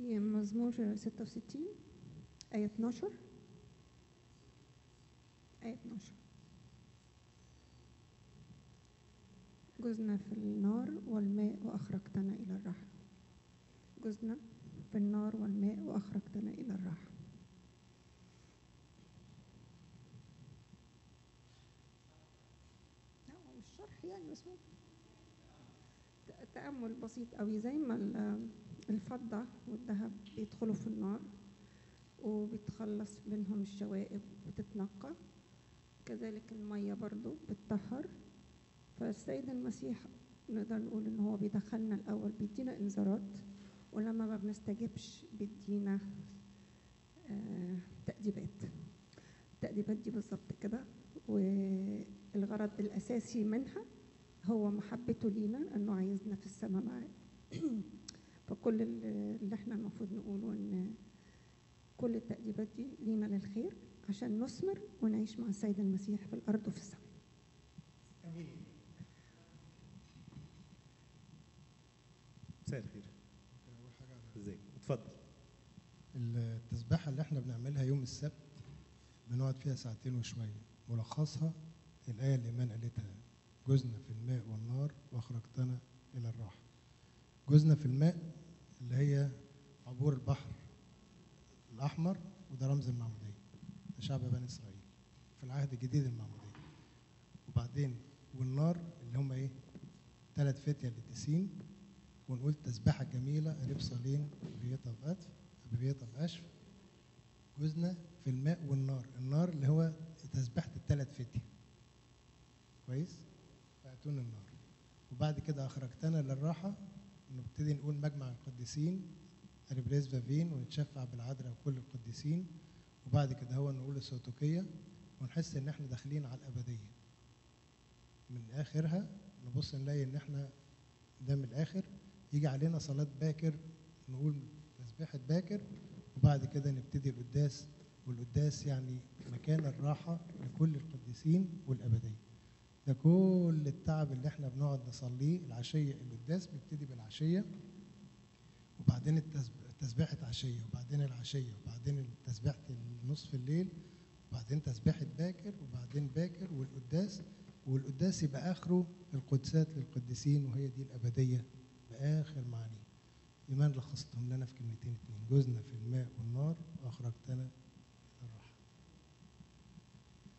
في مزمور 66 آية 12 آية 12 جزنا في النار والماء وأخرجتنا إلى الراحة جزنا في النار والماء وأخرجتنا إلى الراحة لا هو مش شرح يعني بس هو ت- تأمل بسيط قوي زي ما ال- الفضة والذهب بيدخلوا في النار وبيتخلص منهم الشوائب بتتنقى كذلك المية برضو بتطهر فالسيد المسيح نقدر نقول ان هو بيدخلنا الاول بيدينا انذارات ولما ما بنستجبش بيدينا آه تأديبات التأديبات دي بالظبط كده والغرض الأساسي منها هو محبته لينا انه عايزنا في السماء معاه فكل ال- اللي احنا المفروض نقوله ان كل التأديبات دي لينا للخير عشان نثمر ونعيش مع السيد المسيح في الأرض وفي السماء امين مساء الخير أول حاجة على ازيك اتفضل التسبيحة اللي احنا بنعملها يوم السبت بنقعد فيها ساعتين وشوية ملخصها الآية اللي إيمان قالتها جزنا في الماء والنار وأخرجتنا إلى الراحة جزنا في الماء اللي هي عبور البحر الأحمر وده رمز المعمودية ده شعب بني إسرائيل في العهد الجديد المعمودية وبعدين والنار اللي هم إيه ثلاث فتية للتسين ونقول تسبحة جميلة قريب صالين بريطة بأتف بريطة بأشف جزنا في الماء والنار النار اللي هو تسبحة الثلاث فتية كويس فأتون النار وبعد كده أخرجتنا للراحة نبتدي نقول مجمع القديسين أريبريز فافين ونتشفع بالعذراء وكل القديسين وبعد كده هو نقول السوتوكية ونحس إن إحنا داخلين على الأبدية من آخرها نبص نلاقي إن إحنا ده من الآخر يجي علينا صلاة باكر نقول تسبيحة باكر وبعد كده نبتدي القداس والقداس يعني مكان الراحة لكل القديسين والأبدية ده كل التعب اللي احنا بنقعد نصليه العشية القداس بيبتدي بالعشية وبعدين التسب- تسبيحة عشية وبعدين العشية وبعدين تسبيحة نصف الليل وبعدين تسبيحة باكر وبعدين باكر والقداس والقداس يبقى آخره القدسات للقديسين وهي دي الأبدية بآخر معانيه إيمان لخصتهم لنا في كلمتين اتنين جزنا في الماء والنار وأخرجتنا